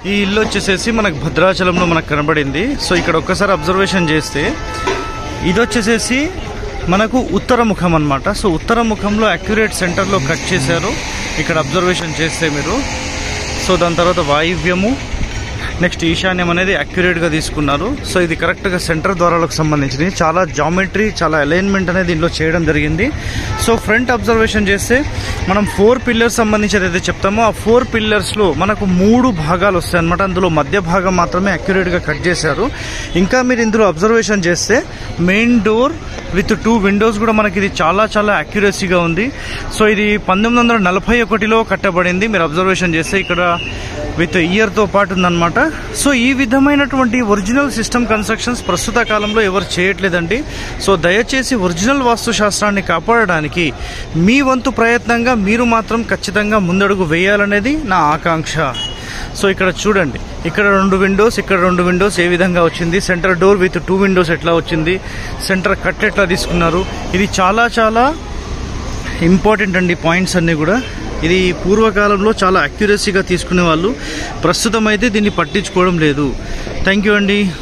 ఈ ఇల్లు వచ్చేసేసి మనకు భద్రాచలంలో మనకు కనబడింది సో ఇక్కడ ఒక్కసారి అబ్జర్వేషన్ చేస్తే ఇది వచ్చేసేసి మనకు ఉత్తర ముఖం అనమాట సో ఉత్తర ముఖంలో అక్యురేట్ సెంటర్లో కట్ చేశారు ఇక్కడ అబ్జర్వేషన్ చేస్తే మీరు సో దాని తర్వాత వాయువ్యము నెక్స్ట్ ఈశాన్యం అనేది అక్యురేట్గా తీసుకున్నారు సో ఇది కరెక్ట్గా సెంటర్ ద్వారాలకు సంబంధించింది చాలా జామెట్రీ చాలా అలైన్మెంట్ అనేది దీంట్లో చేయడం జరిగింది సో ఫ్రంట్ అబ్జర్వేషన్ చేస్తే మనం ఫోర్ పిల్లర్స్ సంబంధించి ఏదైతే చెప్తామో ఆ ఫోర్ పిల్లర్స్లో మనకు మూడు భాగాలు వస్తాయి అనమాట అందులో మధ్య భాగం మాత్రమే అక్యురేట్గా కట్ చేశారు ఇంకా మీరు ఇందులో అబ్జర్వేషన్ చేస్తే main door with two windows కూడా మనకి ఇది చాలా చాలా అక్యురసీగా ఉంది సో ఇది పంతొమ్మిది వందల నలభై ఒకటిలో కట్టబడింది మీరు అబ్జర్వేషన్ చేస్తే ఇక్కడ విత్ ఇయర్తో పాటు ఉందన్నమాట సో ఈ విధమైనటువంటి ఒరిజినల్ సిస్టమ్ కన్స్ట్రక్షన్స్ ప్రస్తుత కాలంలో ఎవరు చేయట్లేదండి సో దయచేసి ఒరిజినల్ వాస్తుశాస్త్రాన్ని కాపాడడానికి మీ వంతు ప్రయత్నంగా మీరు మాత్రం ఖచ్చితంగా ముందడుగు వేయాలనేది నా ఆకాంక్ష సో ఇక్కడ చూడండి ఇక్కడ రెండు విండోస్ ఇక్కడ రెండు విండోస్ ఏ విధంగా వచ్చింది centre door with two windows ఎట్లా వచ్చింది సెంటర్ కట్ ఎట్లా తీసుకున్నారు ఇది చాలా చాలా ఇంపార్టెంట్ అండి పాయింట్స్ అన్నీ కూడా ఇది పూర్వకాలంలో చాలా అక్యురసీగా తీసుకునే వాళ్ళు ప్రస్తుతం అయితే దీన్ని పట్టించుకోవడం లేదు థ్యాంక్ యూ అండి